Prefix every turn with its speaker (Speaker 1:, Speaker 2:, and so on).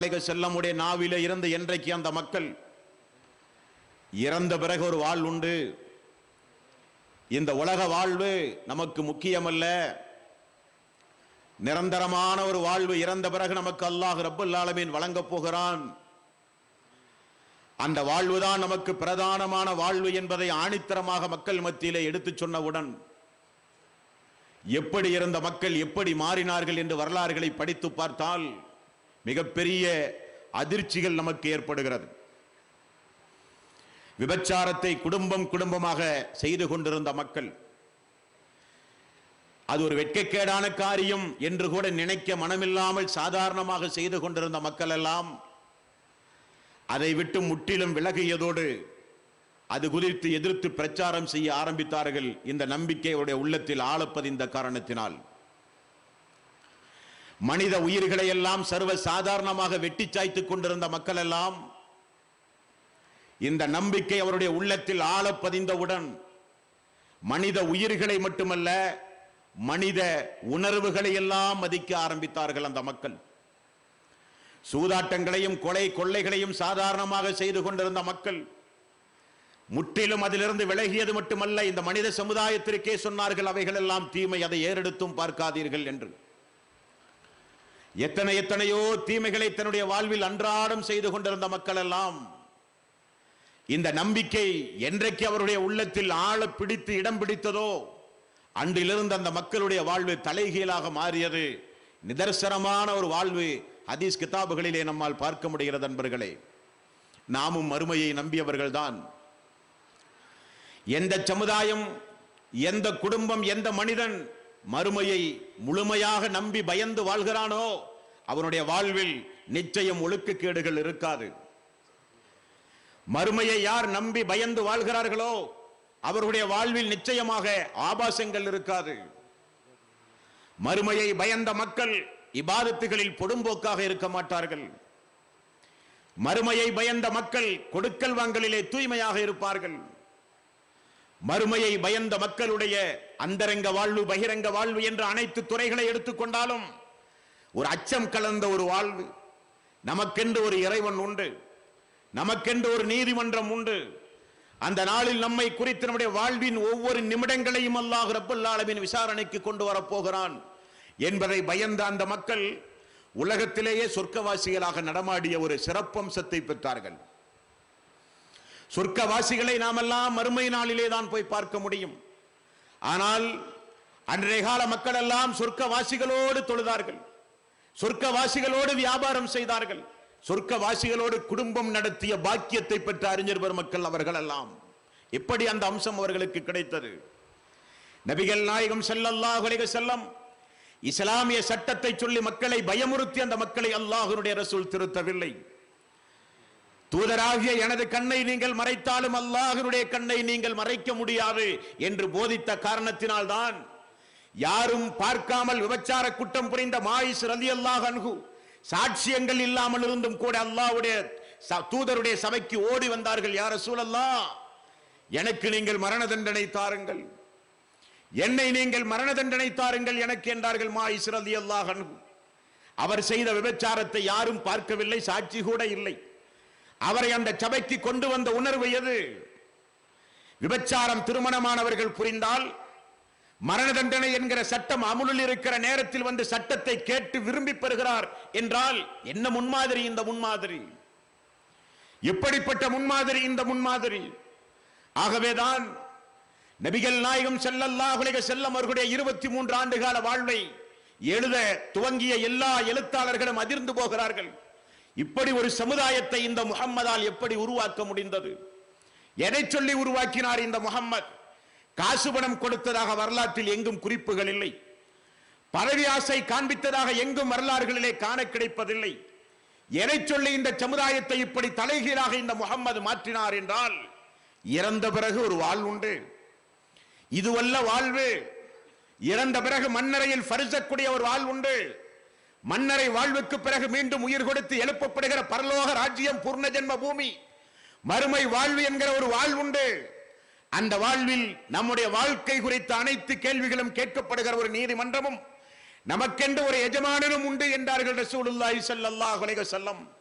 Speaker 1: செல்லமுடைய நாவில இருந்து என்றைக்கு அந்த மக்கள் இறந்த பிறகு ஒரு வாழ் உண்டு இந்த உலக வாழ்வு நமக்கு முக்கியமல்ல நிரந்தரமான ஒரு வாழ்வு இறந்த பிறகு நமக்கு அல்லாஹ் ரப்பல் ஆலமீன் வழங்கப் போகிறான் அந்த வாழ்வுதான் நமக்கு பிரதானமான வாழ்வு என்பதை ஆணித்தரமாக மக்கள் மத்தியிலே எடுத்துச் சொன்னவுடன் எப்படி இருந்த மக்கள் எப்படி மாறினார்கள் என்று வரலாறுகளை படித்து பார்த்தால் மிகப்பெரிய அதிர்ச்சிகள் நமக்கு ஏற்படுகிறது விபச்சாரத்தை குடும்பம் குடும்பமாக செய்து கொண்டிருந்த மக்கள் அது ஒரு வெட்கக்கேடான காரியம் என்று கூட நினைக்க மனமில்லாமல் சாதாரணமாக செய்து கொண்டிருந்த மக்கள் எல்லாம் அதை விட்டு முற்றிலும் விலகியதோடு அது குறித்து எதிர்த்து பிரச்சாரம் செய்ய ஆரம்பித்தார்கள் இந்த நம்பிக்கையுடைய உள்ளத்தில் ஆளப்பதிந்த காரணத்தினால் மனித உயிர்களை எல்லாம் சர்வ சாதாரணமாக வெட்டி சாய்த்துக் கொண்டிருந்த மக்கள் எல்லாம் இந்த நம்பிக்கை அவருடைய உள்ளத்தில் ஆழப்பதிந்தவுடன் மனித உயிர்களை மட்டுமல்ல மனித உணர்வுகளை எல்லாம் மதிக்க ஆரம்பித்தார்கள் அந்த மக்கள் சூதாட்டங்களையும் கொலை கொள்ளைகளையும் சாதாரணமாக செய்து கொண்டிருந்த மக்கள் முற்றிலும் அதிலிருந்து விலகியது மட்டுமல்ல இந்த மனித சமுதாயத்திற்கே சொன்னார்கள் அவைகள் எல்லாம் தீமை அதை ஏறெடுத்தும் பார்க்காதீர்கள் என்று எத்தனை எத்தனையோ தீமைகளை தன்னுடைய வாழ்வில் அன்றாடம் செய்து கொண்டிருந்த மக்கள் எல்லாம் இந்த நம்பிக்கை என்றைக்கு அவருடைய உள்ளத்தில் ஆழ பிடித்து இடம் பிடித்ததோ அன்றிலிருந்து அந்த மக்களுடைய வாழ்வு தலைகீழாக மாறியது நிதர்சனமான ஒரு வாழ்வு ஹதீஸ் கிதாபுகளிலே நம்மால் பார்க்க முடிகிறது நண்பர்களே நாமும் மறுமையை நம்பியவர்கள்தான் எந்த சமுதாயம் எந்த குடும்பம் எந்த மனிதன் மறுமையை முழுமையாக நம்பி பயந்து வாழ்கிறானோ அவனுடைய வாழ்வில் நிச்சயம் ஒழுக்கக்கேடுகள் இருக்காது மறுமையை யார் நம்பி பயந்து வாழ்கிறார்களோ அவர்களுடைய வாழ்வில் நிச்சயமாக ஆபாசங்கள் இருக்காது மறுமையை பயந்த மக்கள் இபாதத்துகளில் பொடும்போக்காக இருக்க மாட்டார்கள் மறுமையை பயந்த மக்கள் கொடுக்கல் வாங்கலிலே தூய்மையாக இருப்பார்கள் மறுமையை பயந்த மக்களுடைய அந்தரங்க வாழ்வு பகிரங்க வாழ்வு என்ற அனைத்து துறைகளை எடுத்துக்கொண்டாலும் ஒரு அச்சம் கலந்த ஒரு வாழ்வு நமக்கென்று ஒரு இறைவன் உண்டு நமக்கென்று ஒரு நீதிமன்றம் உண்டு அந்த நாளில் நம்மை குறித்து நம்முடைய வாழ்வின் ஒவ்வொரு நிமிடங்களையும் அல்லாஹ் ரப்பல் ஆலமீன் விசாரணைக்கு கொண்டு வரப்போகிறான் என்பதை பயந்த அந்த மக்கள் உலகத்திலேயே சொர்க்கவாசிகளாக நடமாடிய ஒரு சிறப்பம்சத்தை பெற்றார்கள் சொர்க்கவாசிகளை நாமெல்லாம் மறுமை நாளிலே தான் போய் பார்க்க முடியும் ஆனால் அன்றைய கால மக்கள் எல்லாம் சொர்க்கவாசிகளோடு தொழுதார்கள் சொர்க்கவாசிகளோடு வியாபாரம் செய்தார்கள் சொர்க்கவாசிகளோடு குடும்பம் நடத்திய பாக்கியத்தை பெற்ற அறிஞர் பெருமக்கள் அவர்கள் எல்லாம் எப்படி அந்த அம்சம் அவர்களுக்கு கிடைத்தது நபிகள் நாயகம் ஸல்லல்லாஹு அலைஹி செல்லம் இஸ்லாமிய சட்டத்தை சொல்லி மக்களை பயமுறுத்தி அந்த மக்களை அல்லாஹ்வுடைய ரசூல் திருத்தவில்லை தூதராகிய எனது கண்ணை நீங்கள் மறைத்தாலும் அல்லாஹ்வுடைய கண்ணை நீங்கள் மறைக்க முடியாது என்று போதித்த காரணத்தினால்தான் யாரும் பார்க்காமல் விபச்சார குற்றம் புரிந்த மாயிஸ் ரலியல்லாஹு அன்ஹு சாட்சியங்கள் இல்லாமல் இருந்தும் கூட அல்லாஹ்வுடைய ச- தூதருடைய சபைக்கு ஓடி வந்தார்கள் யார் ரசூலல்லாஹ் எனக்கு நீங்கள் மரண தண்டனை தாருங்கள் என்னை நீங்கள் மரண தண்டனை தாருங்கள் எனக்கு என்றார்கள் மா இஸ்ரதி அல்லாஹ் அவர் செய்த விபச்சாரத்தை யாரும் பார்க்கவில்லை சாட்சி கூட இல்லை அவரை அந்த சபைக்கு கொண்டு வந்த உணர்வு எது விபச்சாரம் திருமணமானவர்கள் புரிந்தால் மரண தண்டனை என்கிற சட்டம் அமுலில் இருக்கிற நேரத்தில் வந்து சட்டத்தை கேட்டு விரும்பி பெறுகிறார் என்றால் என்ன முன்மாதிரி இந்த முன்மாதிரி எப்படிப்பட்ட முன்மாதிரி இந்த முன்மாதிரி ஆகவேதான் நபிகள் நாயகம் ஸல்லல்லாஹு அலைஹி செல்லம் அவர்களுடைய இருபத்தி மூன்று ஆண்டு கால வாழ்வை எழுத துவங்கிய எல்லா எழுத்தாளர்களும் அதிர்ந்து போகிறார்கள் இப்படி ஒரு சமுதாயத்தை இந்த முகம்மதால் எப்படி உருவாக்க முடிந்தது எதை சொல்லி உருவாக்கினார் இந்த முகம்மது காசு பணம் கொடுத்ததாக வரலாற்றில் எங்கும் குறிப்புகள் இல்லை பதவி ஆசை காண்பித்ததாக எங்கும் வரலாறுகளிலே காண கிடைப்பதில்லை எதை சொல்லி இந்த சமுதாயத்தை இப்படி தலைகீழாக இந்த முகம்மது மாற்றினார் என்றால் இறந்த பிறகு ஒரு வாழ் உண்டு இதுவல்ல வாழ்வு இறந்த பிறகு மண்ணறையில் பரிசக்கூடிய ஒரு வாழ் உண்டு மன்னரை வாழ்வுக்கு பிறகு மீண்டும் உயிர் கொடுத்து எழுப்பப்படுகிற பரலோக ராஜ்யம் பூர்ண ஜென்ம பூமி மறுமை வாழ்வு என்கிற ஒரு வாழ்வுண்டு அந்த வாழ்வில் நம்முடைய வாழ்க்கை குறித்த அனைத்து கேள்விகளும் கேட்கப்படுகிற ஒரு நீதிமன்றமும் நமக்கென்று ஒரு எஜமானனும் உண்டு என்றார்கள் ரசூலுல்லாஹி ஸல்லல்லாஹு அலைஹி வஸல்லம்